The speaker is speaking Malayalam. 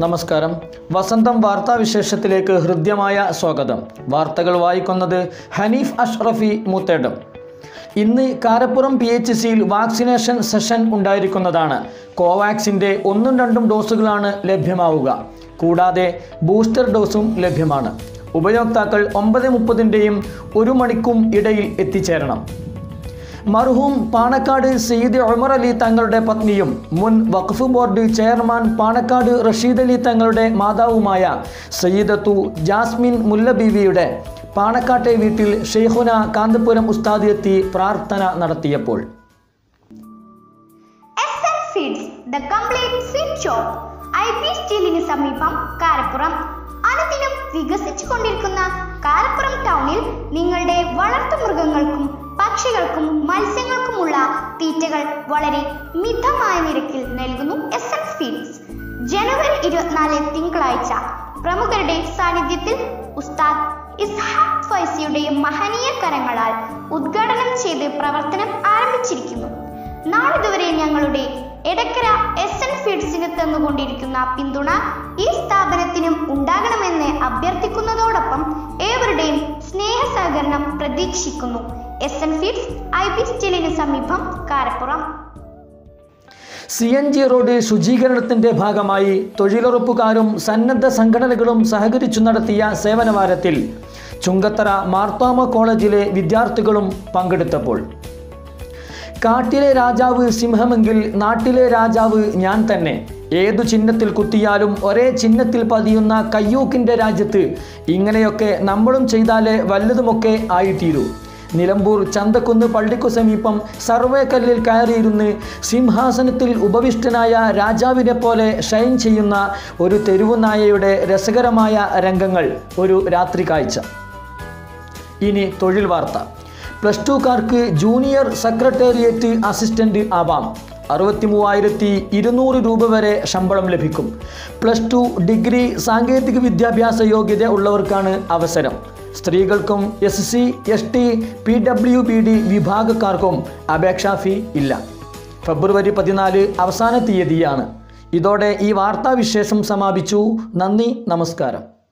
നമസ്കാരം വസന്തം വാർത്താവിശേഷത്തിലേക്ക് ഹൃദ്യമായ സ്വാഗതം വാർത്തകൾ വായിക്കുന്നത് ഹനീഫ് അഷ്റഫി മുത്തേടം ഇന്ന് കാരപ്പുറം പി എച്ച് സിയിൽ വാക്സിനേഷൻ സെഷൻ ഉണ്ടായിരിക്കുന്നതാണ് കോവാക്സിൻ്റെ ഒന്നും രണ്ടും ഡോസുകളാണ് ലഭ്യമാവുക കൂടാതെ ബൂസ്റ്റർ ഡോസും ലഭ്യമാണ് ഉപയോക്താക്കൾ ഒമ്പത് മുപ്പതിൻ്റെയും ഒരു മണിക്കും ഇടയിൽ എത്തിച്ചേരണം മർഹൂം പാണക്കാട് സയ്യിദ് ഉമർ അലി തങ്ങളുടെ പത്നിയും മുൻ വഖഫ് ബോർഡ് ചെയർമാൻ പാണക്കാട് റഷീദ് അലി തങ്ങളുടെ മാതാവുമായ സയ്യിദത്തു ജാസ്മിൻ മുല്ലബീവിയുടെ പാണക്കാട്ടെ വീട്ടിൽ ഷെയ്ഖുന കാന്തപുരം ഉസ്താദ് എത്തി പ്രാർത്ഥന നടത്തിയപ്പോൾ S N Feeds the complete sweet shop I P സ്റ്റീലിന് സമീപം കാരപ്പുറം അനുദിനം വികസിച്ചു കൊണ്ടിരിക്കുന്ന കാരപ്പുറം ടൗണിൽ നിങ്ങളുടെ വളർത്തുമൃഗങ്ങൾക്കും പക്ഷികൾക്കും മത്സ്യങ്ങൾക്കുമുള്ള തീറ്റകൾ വളരെ മിതമായ നിരക്കിൽ നൽകുന്നു എസ് എൻ ഫീഡ്സ് ജനുവരി ഇരുപത്തിനാല് തിങ്കളാഴ്ച പ്രമുഖരുടെ സാന്നിധ്യത്തിൽ ഉസ്താദ് ഇസ്ഹാഖ് ഫൈസിയുടെ മഹനീയ കരങ്ങളാൽ ഉദ്ഘാടനം ചെയ്ത് പ്രവർത്തനം ആരംഭിച്ചിരിക്കുന്നു നാളിതുവരെ ഞങ്ങളുടെ എടക്കര എസ് എൻ ഫീഡ്സിന് തന്നുകൊണ്ടിരിക്കുന്ന പിന്തുണ ഈ സ്ഥാപനത്തിനും ഉണ്ടാകണമെന്ന് അഭ്യർത്ഥിക്കുന്നതോടൊപ്പം ഏവരുടെയും സ്നേഹ സഹകരണം പ്രതീക്ഷിക്കുന്നു S N Feeds I B സ്റ്റീലിന് സമീപം Karappuram C N G road ശുചീകരണത്തിന്റെ ഭാഗമായി തൊഴിലുറപ്പുകാരും സന്നദ്ധ സംഘടനകളും സഹകരിച്ചു നടത്തിയ സേവനവാരത്തിൽ ചുങ്കത്തറ മാർത്തോമ കോളേജിലെ വിദ്യാർത്ഥികളും പങ്കെടുത്തപ്പോൾ കാട്ടിലെ രാജാവ് സിംഹമെങ്കിൽ നാട്ടിലെ രാജാവ് ഞാൻ തന്നെ ഏതു ചിഹ്നത്തിൽ കുത്തിയാലും ഒരേ ചിഹ്നത്തിൽ പതിയുന്ന കയ്യൂക്കിൻ്റെ രാജ്യത്ത് ഇങ്ങനെയൊക്കെ നമ്മളും ചെയ്താലേ വല്ലതുമൊക്കെ ആയിത്തീരൂ നിലമ്പൂർ ചന്തക്കുന്ന് പള്ളിക്കു സമീപം സർവേ കല്ലിൽ കയറിയിരുന്ന് സിംഹാസനത്തിൽ ഉപവിഷ്ടനായ രാജാവിനെ പോലെ ഷൈൻ ചെയ്യുന്ന ഒരു തെരുവുനായയുടെ രസകരമായ രംഗങ്ങൾ ഒരു രാത്രി കാഴ്ച ഇനി തൊഴിൽ വാർത്ത പ്ലസ് ടുക്കാർക്ക് ജൂനിയർ സെക്രട്ടേറിയറ്റ് അസിസ്റ്റന്റ് ആവാം അറുപത്തി മൂവായിരത്തി ഇരുന്നൂറ് രൂപ വരെ ശമ്പളം ലഭിക്കും പ്ലസ് ടു ഡിഗ്രി സാങ്കേതിക വിദ്യാഭ്യാസ യോഗ്യത ഉള്ളവർക്കാണ് അവസരം സ്ത്രീകൾക്കും S C S T P W B D വിഭാഗക്കാർക്കും അപേക്ഷാ ഫീ ഇല്ല ഫെബ്രുവരി പതിനാല് അവസാന തീയതിയാണ് ഇതോടെ ഈ വാർത്താവിശേഷം സമാപിച്ചു നന്ദി നമസ്കാരം